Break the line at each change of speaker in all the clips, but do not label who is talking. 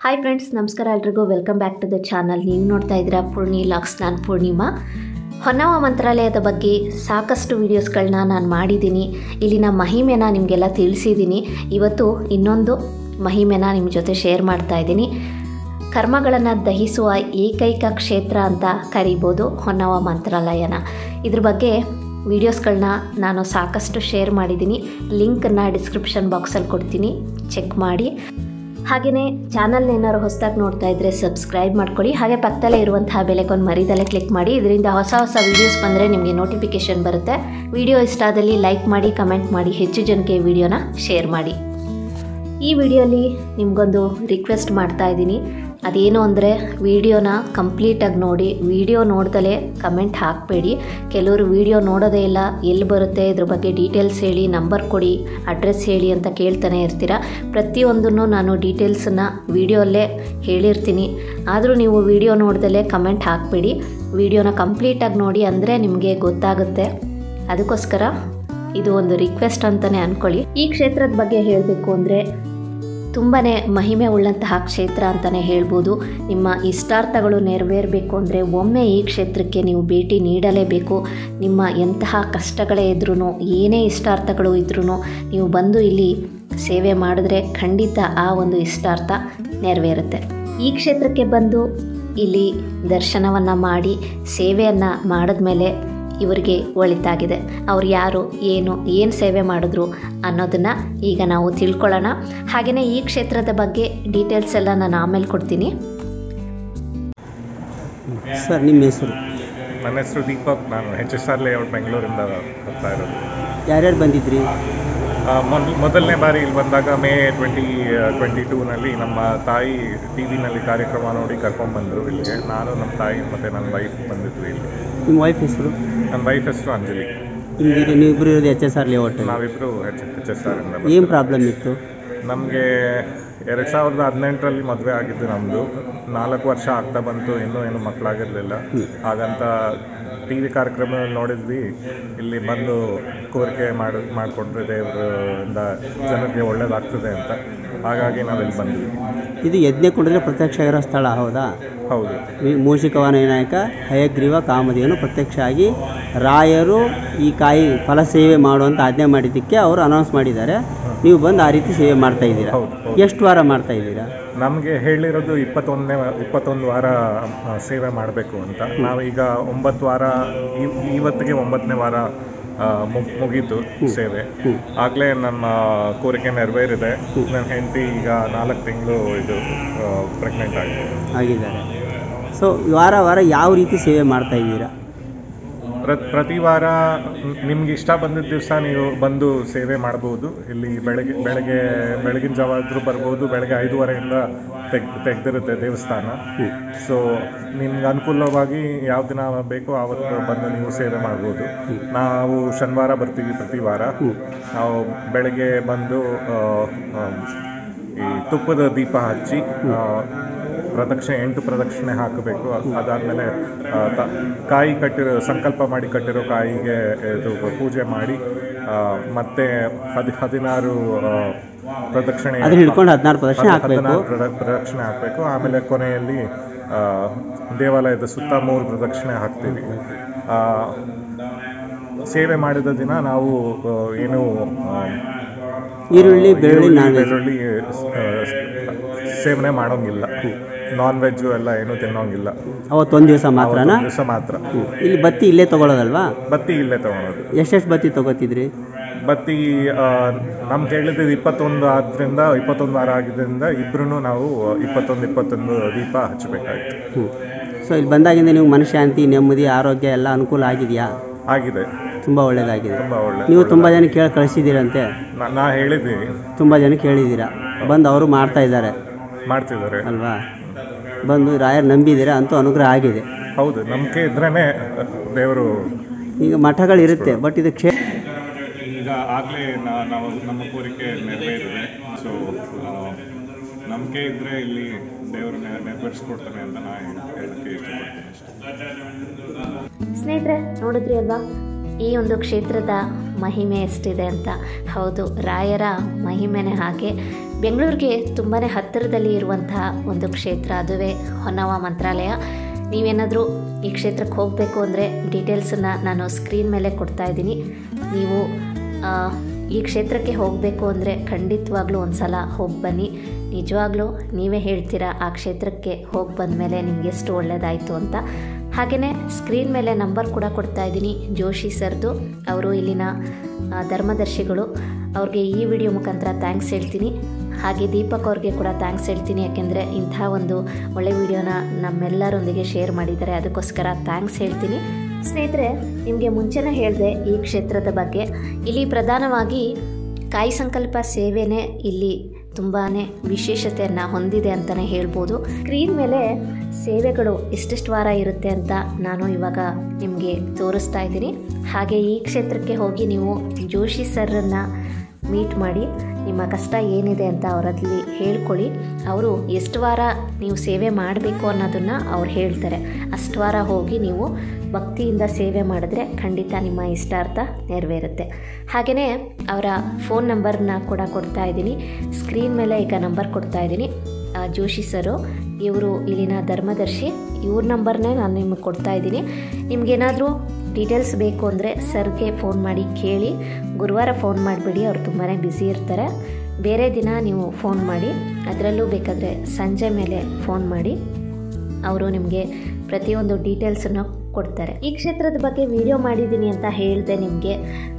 Hi friends ನಮಸ್ಕಾರ ಎಲ್ರಿಗೂ welcome back to the channel ನೀವು ನೋಡ್ತಾ ಇದ್ದೀರಾ ಪೂರ್ಣಿ ಲಾಕ್ಸ್ ನಾನು ಪೂರ್ಣಿಮಾ ಹೊನ್ನವ ಮಂತ್ರಾಲಯದ ಬಗ್ಗೆ ಸಾಕಷ್ಟು ವೀಡಿಯೋಸ್ಗಳನ್ನ ನಾನು ಮಾಡಿದ್ದೀನಿ ಇಲ್ಲಿನ ಮಹಿಮೆನ ನಿಮಗೆಲ್ಲ ತಿಳಿಸಿದ್ದೀನಿ ಇವತ್ತು ಇನ್ನೊಂದು ಮಹಿಮೆನ ನಿಮ್ಮ ಜೊತೆ ಶೇರ್ ಮಾಡ್ತಾ ಇದ್ದೀನಿ ಕರ್ಮಗಳನ್ನು ದಹಿಸುವ ಏಕೈಕ ಕ್ಷೇತ್ರ ಅಂತ ಕರಿಬೋದು ಹೊನ್ನವ ಮಂತ್ರಾಲಯನ ಇದ್ರ ಬಗ್ಗೆ ವೀಡಿಯೋಸ್ಗಳನ್ನ ನಾನು ಸಾಕಷ್ಟು ಶೇರ್ ಮಾಡಿದ್ದೀನಿ ಲಿಂಕನ್ನು ಡಿಸ್ಕ್ರಿಪ್ಷನ್ ಬಾಕ್ಸಲ್ಲಿ ಕೊಡ್ತೀನಿ ಚೆಕ್ ಮಾಡಿ ಹಾಗೆಯೇ ಚಾನಲ್ನ ಏನಾದ್ರು ಹೊಸದಾಗಿ ನೋಡ್ತಾ ಇದ್ದರೆ ಸಬ್ಸ್ಕ್ರೈಬ್ ಮಾಡ್ಕೊಳ್ಳಿ ಹಾಗೆ ಪಕ್ಕದಲ್ಲೇ ಇರುವಂತಹ ಬೆಲೆಗೊಂದು ಮರಿದಲ್ಲೇ ಕ್ಲಿಕ್ ಮಾಡಿ ಇದರಿಂದ ಹೊಸ ಹೊಸ ವೀಡಿಯೋಸ್ ಬಂದರೆ ನಿಮಗೆ ನೋಟಿಫಿಕೇಷನ್ ಬರುತ್ತೆ ವಿಡಿಯೋ ಇಷ್ಟ ಆದಲ್ಲಿ ಲೈಕ್ ಮಾಡಿ ಕಮೆಂಟ್ ಮಾಡಿ ಹೆಚ್ಚು ಜನಕ್ಕೆ ವಿಡಿಯೋನ ಶೇರ್ ಮಾಡಿ ಈ ವಿಡಿಯೋಲಿ ನಿಮಗೊಂದು ರಿಕ್ವೆಸ್ಟ್ ಮಾಡ್ತಾ ಇದ್ದೀನಿ ಅದೇನು ಅಂದರೆ ವಿಡಿಯೋನ ಕಂಪ್ಲೀಟಾಗಿ ನೋಡಿ ವಿಡಿಯೋ ನೋಡ್ದಲೇ ಕಮೆಂಟ್ ಹಾಕಬೇಡಿ ಕೆಲವರು ವಿಡಿಯೋ ನೋಡೋದೇ ಇಲ್ಲ ಎಲ್ಲಿ ಬರುತ್ತೆ ಇದ್ರ ಬಗ್ಗೆ ಡೀಟೇಲ್ಸ್ ಹೇಳಿ ನಂಬರ್ ಕೊಡಿ ಅಡ್ರೆಸ್ ಹೇಳಿ ಅಂತ ಕೇಳ್ತಾನೆ ಇರ್ತೀರ ಪ್ರತಿಯೊಂದನ್ನು ನಾನು ಡೀಟೇಲ್ಸನ್ನು ವಿಡಿಯೋಲ್ಲೇ ಹೇಳಿರ್ತೀನಿ ಆದರೂ ನೀವು ವಿಡಿಯೋ ನೋಡ್ದಲೇ ಕಮೆಂಟ್ ಹಾಕಬೇಡಿ ವಿಡಿಯೋನ ಕಂಪ್ಲೀಟಾಗಿ ನೋಡಿ ಅಂದರೆ ನಿಮಗೆ ಗೊತ್ತಾಗುತ್ತೆ ಅದಕ್ಕೋಸ್ಕರ ಇದು ಒಂದು ರಿಕ್ವೆಸ್ಟ್ ಅಂತಲೇ ಅಂದ್ಕೊಳ್ಳಿ ಈ ಕ್ಷೇತ್ರದ ಬಗ್ಗೆ ಹೇಳಬೇಕು ಅಂದರೆ ತುಂಬಾ ಮಹಿಮೆ ಉಳ್ಳಂತಹ ಕ್ಷೇತ್ರ ಅಂತಲೇ ಹೇಳ್ಬೋದು ನಿಮ್ಮ ಇಷ್ಟಾರ್ಥಗಳು ನೆರವೇರಬೇಕು ಅಂದರೆ ಒಮ್ಮೆ ಈ ಕ್ಷೇತ್ರಕ್ಕೆ ನೀವು ಭೇಟಿ ನೀಡಲೇಬೇಕು ನಿಮ್ಮ ಎಂತಹ ಕಷ್ಟಗಳೇ ಇದ್ರೂ ಏನೇ ಇಷ್ಟಾರ್ಥಗಳು ಇದ್ರೂ ನೀವು ಬಂದು ಇಲ್ಲಿ ಸೇವೆ ಮಾಡಿದ್ರೆ ಖಂಡಿತ ಆ ಒಂದು ಇಷ್ಟಾರ್ಥ ನೆರವೇರುತ್ತೆ ಈ ಕ್ಷೇತ್ರಕ್ಕೆ ಬಂದು ಇಲ್ಲಿ ದರ್ಶನವನ್ನು ಮಾಡಿ ಸೇವೆಯನ್ನು ಮಾಡಿದ್ಮೇಲೆ ಇವರಿಗೆ ಒಳಿತಾಗಿದೆ ಅವ್ರು ಯಾರು ಏನು ಏನು ಸೇವೆ ಮಾಡಿದ್ರು ಅನ್ನೋದನ್ನು ಈಗ ನಾವು ತಿಳ್ಕೊಳ್ಳೋಣ ಹಾಗೆಯೇ ಈ ಕ್ಷೇತ್ರದ ಬಗ್ಗೆ ಡೀಟೇಲ್ಸ್ ಎಲ್ಲ ನಾನು ಆಮೇಲೆ ಕೊಡ್ತೀನಿ
ಸರ್ ನಿಮ್ಮ ಹೆಸರು
ನನ್ನ ಹೆಸರು ದೀಪಕ್ ನಾನು ಎಚ್ ಎಸ್ ಆರ್ ಲೇಔಟ್ ಬೆಂಗಳೂರಿಂದ ಬರ್ತಾ ಇರೋದು
ಯಾರ್ಯಾರು ಬಂದಿದ್ರಿ
ಆ, ಮೊದ್- ಮೊದಲನೇ ಬಾರಿ ಇಲ್ಲಿ ಬಂದಾಗ ಮೇ ಟ್ವೆಂಟಿ ಟ್ವೆಂಟಿ ಟೂನಲ್ಲಿ ನಮ್ಮ ತಾಯಿ ಟಿ ವಿನಲ್ಲಿ ಕಾರ್ಯಕ್ರಮ ನೋಡಿ ಕರ್ಕೊಂಡ್ಬಂದರು ಇಲ್ಲಿಗೆ ನಾನು ನಮ್ಮ ತಾಯಿ ಮತ್ತು ನನ್ನ ವೈಫ್ ಬಂದಿದ್ವಿ ಇಲ್ಲಿ
ನಿಮ್ಮ ವೈಫ್ ಹೆಸರು
ನನ್ನ ವೈಫ್ ಹೆಸರು ಅಂಜಲಿ
ನಿಮ್ಗೆ ನೀವಿಬ್ಬರು ಇರೋದು ಎಚ್ ಎಸ್ ಆರ್ ಲೇಔಟ್
ನಾವಿಬ್ಬರು ಎಚ್ ಎಚ್ ಎಸ್ ಆರ್ ಇಂದ
ಏನು ಪ್ರಾಬ್ಲಮ್ ಇತ್ತು
ನಮಗೆ ಎರಡು ಸಾವಿರದ ಹದಿನೆಂಟರಲ್ಲಿ ಮದುವೆ ಆಗಿದ್ದು ನಮ್ಮದು ನಾಲ್ಕು ವರ್ಷ ಆಗ್ತಾ ಬಂತು ಇನ್ನೂ ಏನು ಮಕ್ಕಳಾಗಿರಲಿಲ್ಲ ಹಾಗಂತ ಟಿ ವಿ ಕಾರ್ಯಕ್ರಮದಲ್ಲಿ ನೋಡಿದ್ವಿ ಇಲ್ಲಿ ಬಂದು ಕೋರಿಕೆ ಮಾಡಿ ಮಾಡಿಕೊಟ್ರೆ ದೇವರಿಂದ ಜನರಿಗೆ ಒಳ್ಳೇದಾಗ್ತದೆ ಅಂತ ಹಾಗಾಗಿ ನಾವಿಲ್ಲಿ ಬಂದ್ವಿ
ಇದು ಯಜ್ಞ ಕುಂಡದಲ್ಲಿ ಪ್ರತ್ಯಕ್ಷ ಆಗಿರೋ ಸ್ಥಳ ಹೌದಾ
ಹೌದು
ಈ ಮೂಷಿಕವನ ವಿನಾಯಕ ಹಯಗ್ರೀವ ಕಾಮಧೇನು ಪ್ರತ್ಯಕ್ಷ ಆಗಿ ರಾಯರು ಈ ಕಾಯಿ ಫಲ ಸೇವೆ ಮಾಡುವಂತ ಆಜ್ಞೆ ಮಾಡಿದ್ದಕ್ಕೆ ಅವರು ಅನೌನ್ಸ್ ಮಾಡಿದ್ದಾರೆ ನೀವು ಬಂದು ಆ ರೀತಿ ಸೇವೆ ಮಾಡ್ತಾ ಇದ್ದೀರಾ
ಹೌದು ಹೌದು
ಎಷ್ಟು ವಾರ ಮಾಡ್ತಾ ಇದ್ದೀರಾ
ನಮಗೆ ಹೇಳಿರೋದು ಇಪ್ಪತ್ತೊಂದನೇ ಇಪ್ಪತ್ತೊಂದು ವಾರ ಆ, ಸೇವೆ ಮಾಡಬೇಕು ಅಂತ ನಾವೀಗ ಒಂಬತ್ತು ವಾರ ಇವ್- ಇವತ್ತಿಗೆ ಒಂಬತ್ತನೇ ವಾರ ಆ, ಮುಗ್- ಮುಗೀತು ಸೇವೆ
ಹ್ಮ್.
ಆಗಲೇ ನಮ್ಮ ಕೋರಿಕೆ ನೆರವೇರಿದೆ ನನ್ನ ಹೆಂಡತಿ ಈಗ ನಾಲ್ಕು ತಿಂಗಳು ಇದು ಪ್ರೆಗ್ನೆಂಟ್ ಆಗಿದೆ
ಆಗಿದ್ದಾರೆ ಸೊ ವಾರ ವಾರ ಯಾವ ರೀತಿ ಸೇವೆ ಮಾಡ್ತಾ ಇದ್ದೀರಾ
ಪ್ರ ಪ್ರತಿ ವಾರ ನಿಮ್ಗೆ ಇಷ್ಟ ಬಂದಿದ್ದ ದಿವಸ ನೀವು ಬಂದು ಸೇವೆ ಮಾಡ್ಬೋದು ಇಲ್ಲಿ ಬೆಳಗ್ಗೆ ಬೆಳಗ್ಗೆ ಬೆಳಗಿನ ಜಾವ ಆದರೂ ಬರ್ಬೋದು ಬೆಳಗ್ಗೆ ಐದೂವರೆಯಿಂದ ತೆಗ್ ತೆಗ್ದಿರುತ್ತೆ ದೇವಸ್ಥಾನ ಸೊ ನಿಮ್ಗೆ ಅನುಕೂಲವಾಗಿ ಯಾವ ದಿನ ಬೇಕೋ ಆವತ್ತು ಬಂದು ನೀವು ಸೇವೆ ಮಾಡ್ಬೋದು ನಾವು ಶನಿವಾರ ಬರ್ತೀವಿ ಪ್ರತಿ ವಾರ ನಾವು ಬೆಳಗ್ಗೆ ಬಂದು ಆ, ಆ, ಈ ತುಪ್ಪದ ದೀಪ ಹಚ್ಚಿ ಆ, ಪ್ರದಕ್ಷಿಣೆ ಎಂಟು ಪ್ರದಕ್ಷಿಣೆ ಹಾಕಬೇಕು ಅದಾದಮೇಲೆ ಕಾಯಿ ಕಟ್ಟಿರೋ ಸಂಕಲ್ಪ ಮಾಡಿ ಕಟ್ಟಿರೋ ಕಾಯಿಗೆ ಇದು ಪೂಜೆ ಮಾಡಿ ಆ, ಮತ್ತೆ ಹದಿ ಹದಿನಾರು ಆ, ಪ್ರದಕ್ಷಿಣೆ
ಅದನ್ನ ಹಿಡ್ಕೊಂಡು ಹದಿನಾರು ಪ್ರದಕ್ಷಿಣೆ
ಹದ್-
ಹಾಕಬೇಕು
ಹದಿನಾರು ಪ್ರದ- ಪ್ರದಕ್ಷಿಣೆ ಹಾಕಬೇಕು ಆಮೇಲೆ ಕೊನೆಯಲ್ಲಿ ಆ, ದೇವಾಲಯದ ಸುತ್ತ ಮೂರು ಪ್ರದಕ್ಷಿಣೆ ಹಾಕ್ತೀವಿ ಆ, ಸೇವೆ ಮಾಡಿದ ದಿನ ನಾವು ಆ, ಏನು ಆ,
ಈರುಳ್ಳಿ ಬೆಳ್ಳುಳ್ಳಿ
ಈರುಳ್ಳಿ,
ನಾನ್ ವೆಜ್
ಬೆಳ್ಳುಳ್ಳಿ ಆ, ಸೇವನೆ ಮಾಡೋಂಗಿಲ್ಲ ನಾನ್ ವೆಜ್ಜು ಎಲ್ಲ ಏನು ತಿನ್ನೋಂಗಿಲ್ಲ
ಅವತ್ತೊಂದು ದಿವಸ ಮಾತ್ರನಾ
ದಿವಸ ಮಾತ್ರ
ಇಲ್ಲಿ ಬತ್ತಿ ಇಲ್ಲೇ ತಗೊಳ್ಳೋದಲ್ವಾ
ಬತ್ತಿ ಇಲ್ಲೇ ತಗೊಳೋದು
ಎಷ್ಟೆಷ್ಟು ಬತ್ತಿ ತಗೋತಿದ್ರಿ
ಬತ್ತಿ ನಮ್ಗೆ ಹೇಳಿದ್ದು ಇಪ್ಪತ್ತೊಂದು ಆದ್ರಿಂದ ಇಪ್ಪತ್ತೊಂದು ವಾರ ಆಗಿದ್ದರಿಂದ ಇಬ್ರು ನಾವು ಇಪ್ಪತ್ತೊಂದು ಇಪ್ಪತ್ತೊಂದು ದೀಪ ಹಚ್ಚಬೇಕಾಯ್ತು
ಹ್ಞೂ ಸೊ ಇಲ್ಲಿ ಬಂದಾಗಿಂದ ನೀವು ಮನಃಶಾಂತಿ ನೆಮ್ಮದಿ ಆರೋಗ್ಯ ಎಲ್ಲ ಅನುಕೂಲ ಆಗಿದೆಯಾ
ಆಗಿದೆ
ತುಂಬ ಒಳ್ಳೆಯದಾಗಿದೆ
ತುಂಬಾ ಒಳ್ಳೆ
ನೀವು ತುಂಬ ಜನ ಕೇಳಿ ಕಳಿಸಿದ್ದೀರಂತೆ
ನಾ- ನಾ ಹೇಳಿದ್ದೀನಿ
ತುಂಬ ಜನ ಕೇಳಿದ್ದೀರಾ ಬಂದು ಅವರು ಮಾಡ್ತಾ ಇದ್ದಾರೆ
ಮಾಡ್ತಿದ್ದಾರೆ
ಅಲ್ವಾ ಬಂದು ರಾಯರ್ ನಂಬಿದ್ದೀರಾ ಅಂತೂ ಅನುಗ್ರಹ ಆಗಿದೆ
ಹೌದು ನಂಬಿಕೆ ಇದ್ರೇನೆ ದೇವರು
ಈಗ ಮಠಗಳಿರುತ್ತೆ ಬಟ್ ಇದು ಕ್ಷೇ
ಈಗ ಆಗಲೇ ನಾವು ನಮ್ಮ ಕೋರಿಕೆ ನೆರವೇರಿದೆ ಸೊ ನಂಬಿಕೆ ಇದ್ರೆ ಇಲ್ಲಿ ದೇವರು ನೆರವೇರಿಸ್ಕೊಡ್ತಾನೆ ಅಂತ ನಾ ಹೇಳಕ್ಕೆ ಇಷ್ಟಪಡ್ತೀನಿ ಅಷ್ಟೇ
ಸ್ನೇಹಿತರೆ ನೋಡಿದ್ರಿ ಅಲ್ವಾ ಈ ಒಂದು ಕ್ಷೇತ್ರದ ಮಹಿಮೆ ಎಷ್ಟಿದೆ ಅಂತ ಹೌದು ರಾಯರ ಮಹಿಮೆನೇ ಹಾಗೆ ಬೆಂಗಳೂರಿಗೆ ತುಂಬಾ ಹತ್ತಿರದಲ್ಲಿ ಇರುವಂತಹ ಒಂದು ಕ್ಷೇತ್ರ ಅದುವೇ ಹೊನ್ನವ ಮಂತ್ರಾಲಯ ನೀವೇನಾದರೂ ಈ ಕ್ಷೇತ್ರಕ್ಕೆ ಹೋಗಬೇಕು ಅಂದರೆ ಡೀಟೇಲ್ಸನ್ನು ನಾನು ಸ್ಕ್ರೀನ್ ಮೇಲೆ ಕೊಡ್ತಾ ಇದ್ದೀನಿ ನೀವು ಆ, ಈ ಕ್ಷೇತ್ರಕ್ಕೆ ಹೋಗಬೇಕು ಅಂದರೆ ಖಂಡಿತವಾಗ್ಲೂ ಒಂದು ಸಲ ಹೋಗಿ ಬನ್ನಿ ನಿಜವಾಗ್ಲೂ ನೀವೇ ಹೇಳ್ತೀರಾ ಆ ಕ್ಷೇತ್ರಕ್ಕೆ ಹೋಗಿ ಬಂದಮೇಲೆ ನಿಮಗೆ ಎಷ್ಟು ಒಳ್ಳೆಯದಾಯಿತು ಅಂತ ಹಾಗೆಯೇ ಸ್ಕ್ರೀನ್ ಮೇಲೆ ನಂಬರ್ ಕೂಡ ಕೊಡ್ತಾ ಇದ್ದೀನಿ ಜೋಶಿ ಸರ್ದು ಅವರು ಇಲ್ಲಿನ ಆ, ಧರ್ಮದರ್ಶಿಗಳು ಅವ್ರಿಗೆ ಈ ವಿಡಿಯೋ ಮುಖಾಂತರ ಥ್ಯಾಂಕ್ಸ್ ಹೇಳ್ತೀನಿ ಹಾಗೆ ದೀಪಕ್ ಅವ್ರಿಗೆ ಕೂಡ ಥ್ಯಾಂಕ್ಸ್ ಹೇಳ್ತೀನಿ ಯಾಕೆಂದರೆ ಇಂಥ ಒಂದು ಒಳ್ಳೆ ವಿಡಿಯೋನ ನಮ್ಮೆಲ್ಲರೊಂದಿಗೆ ಶೇರ್ ಮಾಡಿದ್ದಾರೆ ಅದಕ್ಕೋಸ್ಕರ ಥ್ಯಾಂಕ್ಸ್ ಹೇಳ್ತೀನಿ ಸ್ನೇಹಿತರೆ ನಿಮಗೆ ಮುಂಚೆನೇ ಹೇಳಿದೆ ಈ ಕ್ಷೇತ್ರದ ಬಗ್ಗೆ ಇಲ್ಲಿ ಪ್ರಧಾನವಾಗಿ ಕಾಯಿ ಸಂಕಲ್ಪ ಸೇವೆನೇ ಇಲ್ಲಿ ತುಂಬಾ ವಿಶೇಷತೆಯನ್ನು ಹೊಂದಿದೆ ಅಂತಲೇ ಹೇಳ್ಬೋದು ಸ್ಕ್ರೀನ್ ಮೇಲೆ ಸೇವೆಗಳು ಎಷ್ಟೆಷ್ಟು ವಾರ ಇರುತ್ತೆ ಅಂತ ನಾನು ಇವಾಗ ನಿಮಗೆ ತೋರಿಸ್ತಾ ಇದ್ದೀನಿ ಹಾಗೆ ಈ ಕ್ಷೇತ್ರಕ್ಕೆ ಹೋಗಿ ನೀವು ಜೋಶಿ ಸರ್ರನ್ನು ಮೀಟ್ ಮಾಡಿ ನಿಮ್ಮ ಕಷ್ಟ ಏನಿದೆ ಅಂತ ಅವರಲ್ಲಿ ಹೇಳ್ಕೊಳ್ಳಿ ಅವರು ಎಷ್ಟು ವಾರ ನೀವು ಸೇವೆ ಮಾಡಬೇಕು ಅನ್ನೋದನ್ನು ಅವ್ರು ಹೇಳ್ತಾರೆ ಅಷ್ಟು ವಾರ ಹೋಗಿ ನೀವು ಭಕ್ತಿಯಿಂದ ಸೇವೆ ಮಾಡಿದ್ರೆ ಖಂಡಿತ ನಿಮ್ಮ ಇಷ್ಟಾರ್ಥ ನೆರವೇರುತ್ತೆ ಹಾಗೆಯೇ ಅವರ ಫೋನ್ ನಂಬರ್ನ ಕೂಡ ಕೊಡ್ತಾ ಇದ್ದೀನಿ ಸ್ಕ್ರೀನ್ ಮೇಲೆ ಈಗ ನಂಬರ್ ಕೊಡ್ತಾ ಇದ್ದೀನಿ ಆ, ಜೋಶಿ ಸರು ಇವರು ಇಲ್ಲಿನ ಧರ್ಮದರ್ಶಿ ಇವ್ರ ನಂಬರ್ನೇ ನಾನು ನಿಮಗೆ ಕೊಡ್ತಾ ಇದ್ದೀನಿ ನಿಮಗೇನಾದರೂ ಡೀಟೇಲ್ಸ್ ಬೇಕು ಅಂದರೆ ಸರ್ಗೆ ಫೋನ್ ಮಾಡಿ ಕೇಳಿ ಗುರುವಾರ ಫೋನ್ ಮಾಡಿಬಿಡಿ ಅವ್ರು ತುಂಬಾ ಬ್ಯುಸಿ ಇರ್ತಾರೆ ಬೇರೆ ದಿನ ನೀವು ಫೋನ್ ಮಾಡಿ ಅದರಲ್ಲೂ ಬೇಕಾದರೆ ಸಂಜೆ ಮೇಲೆ ಫೋನ್ ಮಾಡಿ ಅವರು ನಿಮಗೆ ಪ್ರತಿಯೊಂದು ಡೀಟೇಲ್ಸನ್ನು ಕೊಡ್ತಾರೆ ಈ ಕ್ಷೇತ್ರದ ಬಗ್ಗೆ ವಿಡಿಯೋ ಮಾಡಿದ್ದೀನಿ ಅಂತ ಹೇಳಿದೆ ನಿಮಗೆ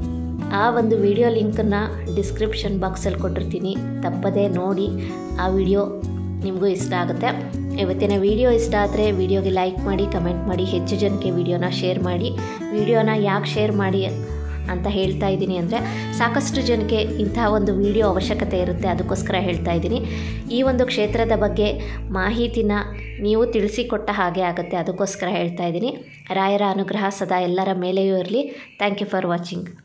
ಆ ಒಂದು ವಿಡಿಯೋ ಲಿಂಕನ್ನು ಡಿಸ್ಕ್ರಿಪ್ಷನ್ ಬಾಕ್ಸಲ್ಲಿ ಕೊಟ್ಟಿರ್ತೀನಿ ತಪ್ಪದೇ ನೋಡಿ ಆ ವಿಡಿಯೋ ನಿಮಗೂ ಇಷ್ಟ ಆಗುತ್ತೆ ಇವತ್ತಿನ ವಿಡಿಯೋ ಇಷ್ಟ ಆದರೆ ವಿಡಿಯೋಗೆ ಲೈಕ್ ಮಾಡಿ ಕಮೆಂಟ್ ಮಾಡಿ ಹೆಚ್ಚು ಜನಕ್ಕೆ ವಿಡಿಯೋನ ಶೇರ್ ಮಾಡಿ ವಿಡಿಯೋನ ಯಾಕೆ ಶೇರ್ ಮಾಡಿ ಅಂತ ಹೇಳ್ತಾ ಇದ್ದೀನಿ ಅಂದರೆ ಸಾಕಷ್ಟು ಜನಕ್ಕೆ ಇಂತಹ ಒಂದು ವಿಡಿಯೋ ಅವಶ್ಯಕತೆ ಇರುತ್ತೆ ಅದಕ್ಕೋಸ್ಕರ ಹೇಳ್ತಾ ಇದ್ದೀನಿ ಈ ಒಂದು ಕ್ಷೇತ್ರದ ಬಗ್ಗೆ ಮಾಹಿತಿನ ನೀವು ತಿಳಿಸಿಕೊಟ್ಟ ಹಾಗೆ ಆಗುತ್ತೆ ಅದಕ್ಕೋಸ್ಕರ ಹೇಳ್ತಾ ಇದ್ದೀನಿ ರಾಯರ ಅನುಗ್ರಹ ಸದಾ ಎಲ್ಲರ ಮೇಲೆಯೂ ಇರಲಿ ಥ್ಯಾಂಕ್ ಯು ಫಾರ್ ವಾಚಿಂಗ್